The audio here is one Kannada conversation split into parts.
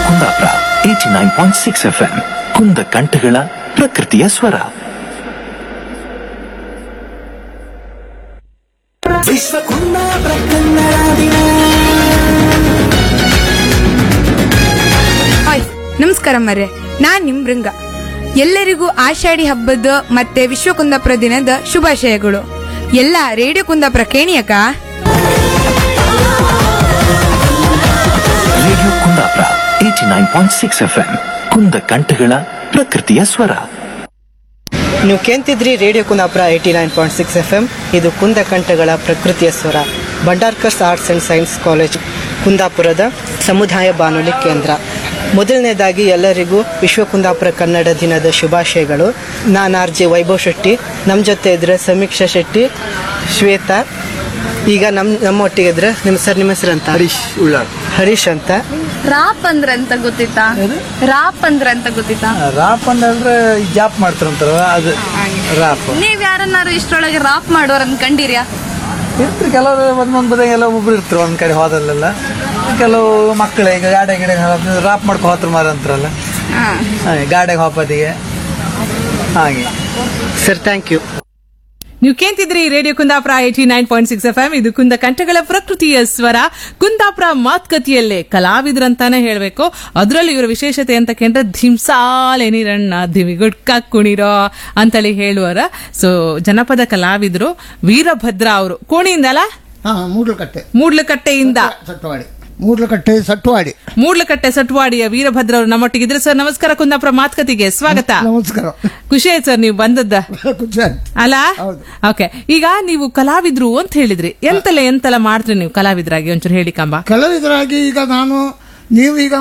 Kundapura eighty nine point six F M ಕುಂದ ಕಂಠಗಳ ಪ್ರಕೃತಿಯ ಸ್ವರ ವಿಶ್ವ ಕುಂದಾಪುರ ಕನ್ನಡ ದಿನ ಹಾಯ್ ನಮಸ್ಕಾರ ಮರ್ರೆ ನಾನ್ ನಿಮ್ ಬೃಂಗ ಎಲ್ಲರಿಗೂ ಆಷಾಢಿ ಹಬ್ಬದ ಮತ್ತೆ ವಿಶ್ವ ಕುಂದಾಪುರ ದಿನದ ಶುಭಾಶಯಗಳು ಎಲ್ಲ ರೇಡಿಯೋ ಕುಂದಾಪುರ ಕೇಣಿಯಕ radio Kundapura eighty nine point six F M ಕುಂದ ಕಂಠಗಳ ಪ್ರಕೃತಿಯ ಸ್ವರ ನೀವು ಕೇಂತಿದ್ರಿ radio Kundapura eighty nine point six F M ಇದು ಕುಂದ ಕಂಠಗಳ ಪ್ರಕೃತಿಯ ಸ್ವರ Bhandarkars arts and science college ಕುಂದಾಪುರದ ಸಮುದಾಯ ಬಾನುಲಿ ಕೇಂದ್ರ ಮೊದಲನೇದಾಗಿ ಎಲ್ಲರಿಗೂ ವಿಶ್ವ ಕುಂದಾಪುರ ಕನ್ನಡ ದಿನದ ಶುಭಾಶಯಗಳು ನಾನು ಆರ್ ಜೆ ವೈಭವ್ ಶೆಟ್ಟಿ ನಮ್ಮ ಜೊತೆ ಇದ್ರೆ ಸಮೀಕ್ಷಾ ಶೆಟ್ಟಿ ಶ್ವೇತಾ ಈಗ ನಮ್ಮ ನಮ್ಮೊಟ್ಟಿಗೆ ಇದ್ರೆ ನಿಮ್ಮ ಸರ್ ನಿಮ್ಮ ಹೆಸರು ಅಂತ ಹರೀಶ್ ಉಳ್ಳಾಳ್ ಹರೀಶ್ ಅಂತ ರಾಪ್ ಅಂದ್ರ ಅಂತ ಗೊತ್ತಿತ್ತಾ ರಾಪ್ ಅಂದ್ರ ಅಂತ ಗೊತ್ತಿತ್ತಾ ರಾಪ್ ಅಂದ್ರೆ ಜಾಪ್ ಮಾಡ್ತಾರಂತಾರ ಅದು ರಾಪ್ ನೀವ್ ಯಾರನ್ನಾರು ಇಷ್ಟ್ರೊಳಗೆ ರಾಪ್ ಮಾಡೋರ್ ಕಂಡಿರ್ಯಾ ಇರ್ತಾರೆ ಕೆಲವರು ಒಂದೊಂದು ಬದ ಎಲ್ಲ ಒಬ್ರು ಇರ್ತಾರೆ ಒಂದ್ ಕಡೆ ಹೋದಲ್ಲೆಲ್ಲ ಕೆಲವು ಮಕ್ಕಳು ಈಗ ಗಾಡಿ ಗಿಡ ರಾಪ್ ಮಾಡ್ಕೊ ಹೋತ್ರ ಮಾರ ಅಂತಾರಲ್ಲ ಹಾಗೆ ಗಾಡಿಗೆ ಹೋಪದಿಗೆ ಹಾಗೆ ಸರ್ ಥ್ಯಾಂಕ್ ಯು ನೀವು ಕೇಂತಿದ್ರಿ radio Kundapura eighty nine point six F M ಇದು ಕುಂದ ಕಂಠಗಳ ಪ್ರಕೃತಿಯ ಸ್ವರ ಕುಂದಾಪುರ ಮಾತುಕತೆಯಲ್ಲೇ ಕಲಾವಿದರಂತಾನೆ ಹೇಳ್ಬೇಕು ಅದರಲ್ಲಿ ಇವರ ವಿಶೇಷತೆ ಅಂತ ಕೇಂದ್ರ ಧಿಂಸಾಲ್ ಎನಿರಣ್ಣ ದಿವಿಗುಡ್ಕ ಕುಣಿರೋ ಅಂತೇಳಿ ಹೇಳುವರ ಸೊ ಜನಪದ ಕಲಾವಿದರು ವೀರಭದ್ರ ಅವರು ಕೋಣಿಯಿಂದಲ್ಲ ಹಾ ಮೂಡ್ಲಕಟ್ಟೆ ಮೂಡ್ಲಕಟ್ಟೆಯಿಂದ ಸಟ್ಟವಾಡಿ ಮೂಡ್ಲಕಟ್ಟೆ ಸಟ್ಟವಾಡಿ ಮೂಡ್ಲಕಟ್ಟೆ ಸಟ್ವಾಡಿಯ ವೀರಭದ್ರ ಅವರು ನಮ್ಮೊಟ್ಟಿಗಿದ್ರೆ ಸರ್ ನಮಸ್ಕಾರ ಕುಂದಾಪುರ ಮಾತುಕತೆಗೆ ಸ್ವಾಗತ ನಮಸ್ಕಾರ ಖುಷಿ ಆಯ್ತು ಸರ್ ನೀವು ಬಂದದ್ದ ಖುಷಿ ಆಯ್ತು. ಅಲ್ಲ ಹೌದು. ಓಕೆ ಈಗ ನೀವು ಕಲಾವಿದ್ರು ಅಂತ ಹೇಳಿದ್ರಿ ಎಂತೆಲ್ಲ ಎಂತೆಲ್ಲ ಮಾಡ್ತೀರಿ ನೀವು ಕಲಾವಿದರಾಗಿ ಒಂಚೂರು ಹೇಳಿ ಕಂಬ ಕಲಾವಿದರಾಗಿ ಈಗ ನಾನು ನೀವು ಈಗ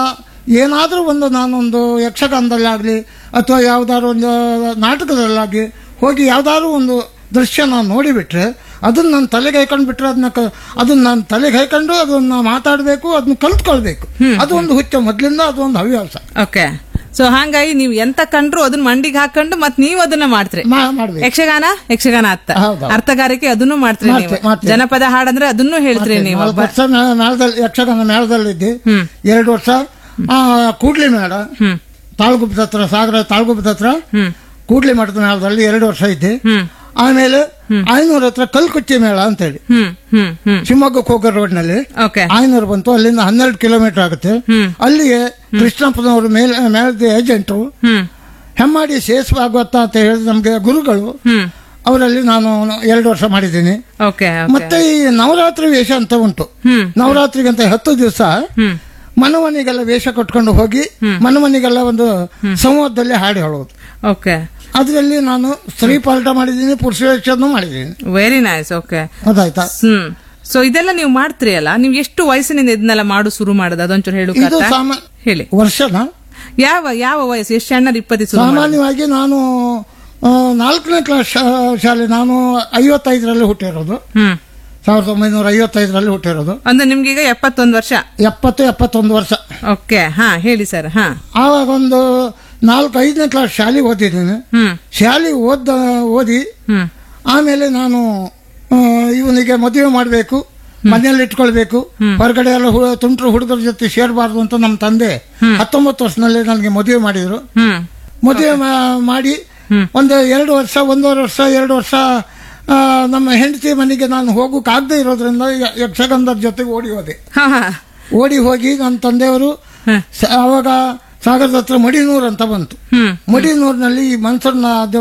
ಏನಾದರೂ ಒಂದು ನಾನೊಂದು ಯಕ್ಷಗಾನದಲ್ಲಾಗಲಿ ಅಥವಾ ಯಾವ್ದಾದ್ರು ಒಂದು ನಾಟಕದಲ್ಲಾಗಲಿ ಹೋಗಿ ಯಾವ್ದಾದ್ರು ಒಂದು ದೃಶ್ಯ ನಾನು ನೋಡಿಬಿಟ್ರೆ ಅದನ್ನ ನಾನು ತಲೆಗೆ ಹಾಕೊಂಡು ಬಿಟ್ರೆ ಅದನ್ನ ಕ- ಅದನ್ನ ನಾನು ತಲೆಗೆ ಹಾಕೊಂಡು ಅದನ್ನ ಮಾತಾಡಬೇಕು ಅದನ್ನ ಕಲ್ತ್ಕೊಳ್ಬೇಕು ಅದು ಒಂದು ಹುಚ್ಚ ಮೊದಲಿಂದ ಅದು ಒಂದು ಹವ್ಯಾಸ ಓಕೆ ಸೊ ಹಾಗಾಗಿ ನೀವು ಎಂತ ಕಂಡ್ರು ಅದನ್ನ ಮಂಡಿಗೆ ಹಾಕೊಂಡು ಮತ್ ನೀವು ಅದನ್ನ ಮಾಡ್ತೀರಿ ಮಾ- ಮಾಡ್ಬೇಕು ಯಕ್ಷಗಾನ ಯಕ್ಷಗಾನ ಅರ್ಥ ಹೌದು. ಅರ್ಥಗಾರಿಕೆ ಅದನ್ನು ಮಾಡ್ತೀರಿ ನೀವು ಮಾಡ್ತೆ- ಮಾಡ್ತೆ. ಜನಪದ ಹಾಡಂದ್ರೆ ಅದನ್ನು ಹೇಳ್ತೀರಿ ನೀವು ನಾಲ್ಕು ವರ್ಷ ಮೇ- ಮೇಳದಲ್ಲಿ ಯಕ್ಷಗಾನ ಮೇಳದಲ್ಲಿದ್ದೆ ಹ್ಮ್. ಎರಡು ವರ್ಷ ಆ, ಕೂಡ್ಲಿ ಮೇಳ ಹ್ಮ್ ತಾಳ್ಗುಪ್ಪದ ಹತ್ರ ಸಾಗರ ತಾಳ್ಗುಪ್ಪದ ಹತ್ರ ಹ್ಮ್ ಕೂಡ್ಲಿ ಮಠದ ಮೇಳದಲ್ಲಿ ಎರಡು ವರ್ಷ ಇದ್ದೆ ಹ್ಮ್ ಆಮೇಲೆ ಆಯ್ನೂರ ಹತ್ರ ಕಲ್ಕುಚ್ಚಿ ಮೇಳ ಅಂತ ಹೇಳಿ ಹ್ಮ್ ಹ್ಮ್ ಹ್ಮ್ ಶಿವಮೊಗ್ಗಕ್ಕೆ ಹೋಗೋ ರೋಡ್ ನಲ್ಲಿ ಓಕೆ ಆಯ್ನೂರು ಬಂತು ಅಲ್ಲಿಂದ ಹನ್ನೆರಡು ಕಿಲೋಮೀಟರ್ ಆಗುತ್ತೆ ಹ್ಮ್. ಅಲ್ಲಿಗೆ ಕೃಷ್ಣಪ್ಪನವರು ಮೇಲ್ ಮೇಳದ ಏಜೆಂಟರು ಹ್ಮ್ ಹೆಮ್ಮಾಡಿ ಶೇಷ ಭಾಗವತ ಅಂತ ಹೇಳಿದ ನಮ್ಗೆ ಗುರುಗಳು ಹ್ಮ್ ಅವರಲ್ಲಿ ನಾನು ಎರಡು ವರ್ಷ ಮಾಡಿದ್ದೀನಿ ಓಕೆ ಮತ್ತೆ ಈ ನವರಾತ್ರಿ ವೇಷ ಅಂತ ಉಂಟು ಹ್ಮ್ ನವರಾತ್ರಿಗಂತ ಹತ್ತು ದಿವಸ ಹ್ಮ್ ಮನೆ ಮನೆಗೆಲ್ಲ ವೇಷ ಕಟ್ಕೊಂಡು ಹೋಗಿ ಮನೆ ಮನೆಗೆಲ್ಲ ಒಂದು ಸಂವಾದದಲ್ಲಿ ಹಾಡು ಹೇಳೋದು ಓಕೆ ಅದರಲ್ಲಿ ನಾನು ಸ್ತ್ರೀ ಪಾಲ್ಟ ಮಾಡಿದ್ದೀನಿ ಪುರುಷ ವೇಷನೂ ಮಾಡಿದ್ದೀನಿ ವೆರಿ ನೈಸ್ ಓಕೆ ಗೊತ್ತಾಯ್ತಾ ಹ್ಮ್ ಸೊ ಇದೆಲ್ಲ ನೀವು ಮಾಡ್ತೀರಿ ಅಲ್ಲ ನೀವು ಎಷ್ಟು ವಯಸ್ಸಿನಿಂದ ಇದನ್ನೆಲ್ಲ ಮಾಡು ಶುರು ಮಾಡೋದು ಅದೊಂಚೂರು ಹೇಳು ಇದು ಕಾಕ? ಸಾಮಾ- ಹೇಳಿ ವರ್ಷನ ಯಾವ ಯಾವ ವಯಸ್ಸು ಎಷ್ಟು ಸಣ್ಣ ಇಪ್ಪತ್ತು ಶುರು ಮಾಡೋದು? ಸಾಮಾನ್ಯವಾಗಿ ನಾನು ಆ, ನಾಲ್ಕನೇ ಕ್ಲಾಸ್ ಶಾ- ಶಾಲೆ ನಾನು ಐವತ್ತೈದರಲ್ಲಿ ಹುಟ್ಟಿರೋದು ಹ್ಮ್ ಸಾವಿರದ ಒಂಬೈನೂರ ಐವತ್ತೈದರಲ್ಲಿ ಹುಟ್ಟಿರೋದು ಅಂದ್ರೆ ನಿಮ್ಗೆ ಈಗ ಎಪ್ಪತ್ತೊಂದು ವರ್ಷ ಎಪ್ಪತ್ತು ಎಪ್ಪತ್ತೊಂದು ವರ್ಷ ಓಕೆ ಹಾ ಹೇಳಿ ಸರ್ ಹಾ ಆವಾಗ ಒಂದು ನಾಲ್ಕು ಐದನೇ ಕ್ಲಾಸ್ ಶಾಲೆ ಓದಿದ್ದೀನಿ ಹ್ಮ್ ಶಾಲೆ ಓದ ಓದಿ ಹ್ಮ್ ಆಮೇಲೆ ನಾನು ಆ, ಇವನಿಗೆ ಮದುವೆ ಮಾಡಬೇಕು ಮನೆಯಲ್ಲಿ ಇಟ್ಕೊಳ್ಬೇಕು ಹೊರಗಡೆ ಎಲ್ಲ ಹು- ತುಂಟ್ರು ಹುಡುಗರ ಜೊತೆ ಸೇರಬಾರ್ದು ಅಂತ ನಮ್ಮ ತಂದೆ ಹತ್ತೊಂಬತ್ತು ವರ್ಷದಲ್ಲಿ ನನಗೆ ಮದುವೆ ಮಾಡಿದ್ರು ಹ್ಮ್ ಮದುವೆ ಮಾ- ಮಾಡಿ ಒಂದು ಎರಡು ವರ್ಷ ಒಂದೂವರೆ ವರ್ಷ ಎರಡು ವರ್ಷ ಆ, ನಮ್ಮ ಹೆಂಡತಿ ಮನೆಗೆ ನಾನು ಹೋಗೋಕ್ಕಾಗದೇ ಇರೋದ್ರಿಂದ ಯ- ಯಕ್ಷಗಾನದ ಜೊತೆಗೆ ಓಡಿ ಹೋದೆ ಹಾ ಹಾ ಓಡಿ ಹೋಗಿ ನನ್ನ ತಂದೆಯವರು ಸ- ಆವಾಗ ಸಾಗರದ ಹತ್ರ ಮಡಿನೂರು ಅಂತ ಬಂತು ಹ್ಮ್ ಮಡಿನೂರಿನಲ್ಲಿ ಈ ಮನ್ಸೂರ್ನ